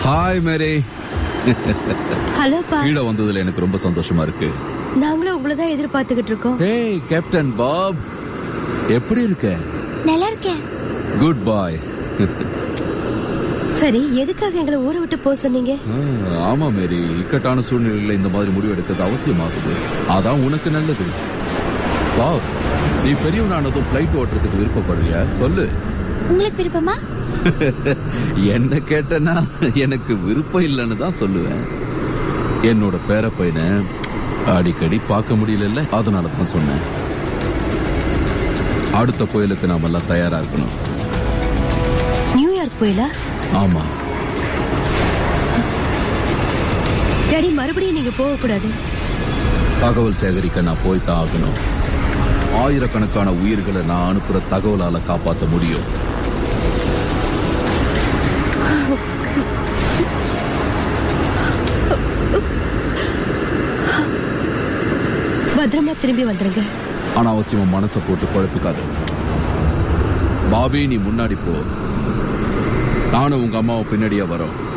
hi மேரி ஹலோப்பா கீழே வந்ததுல எனக்கு ரொம்ப சந்தோஷமா இருக்கு நாங்களும் உங்களை தான் எதிர்பார்த்துக்கிட்டு இருக்கோம் ஹேய் கேப்டன் பாப் எப்படி இருக்க நல்லா இருக்கேன் குட் பாய் சரி எதுக்காக எங்களை ஊரை விட்டு போக சொன்னீங்க ஆமா மேரி இக்கட்டான சூழ்நிலையில இந்த மாதிரி முடிவு எடுக்கிறது அவசியமாகுது அதான் உனக்கு நல்லது பாப் நீ பெரியவனானதும் பிளைட் ஓட்டுறதுக்கு விருப்பப்படுறியா சொல்லு உங்களுக்கு விருப்பமா என்ன கேட்டனா எனக்கு விருப்பம் இல்லைன்னு தான் சொல்லுவேன் என்னோட பேர பையனை அடிக்கடி பார்க்க முடியல அதனால தான் சொன்னேன் அடுத்த புயலுக்கு நாம எல்லாம் தயாரா இருக்கணும் நியூயார்க் போயிலா ஆமா டாடி மறுபடியும் நீங்க போக கூடாது தகவல் சேகரிக்க நான் போய் தான் ஆகணும் ஆயிரக்கணக்கான உயிர்களை நான் அனுப்புற தகவலால காப்பாத்த முடியும் பத்திரமா திரும்பி வந்துருங்க அனாவசியமா மனசை போட்டு குழப்பிக்காத பாபி நீ முன்னாடி போ நானும் உங்க அம்மாவும் பின்னாடியே வரோம்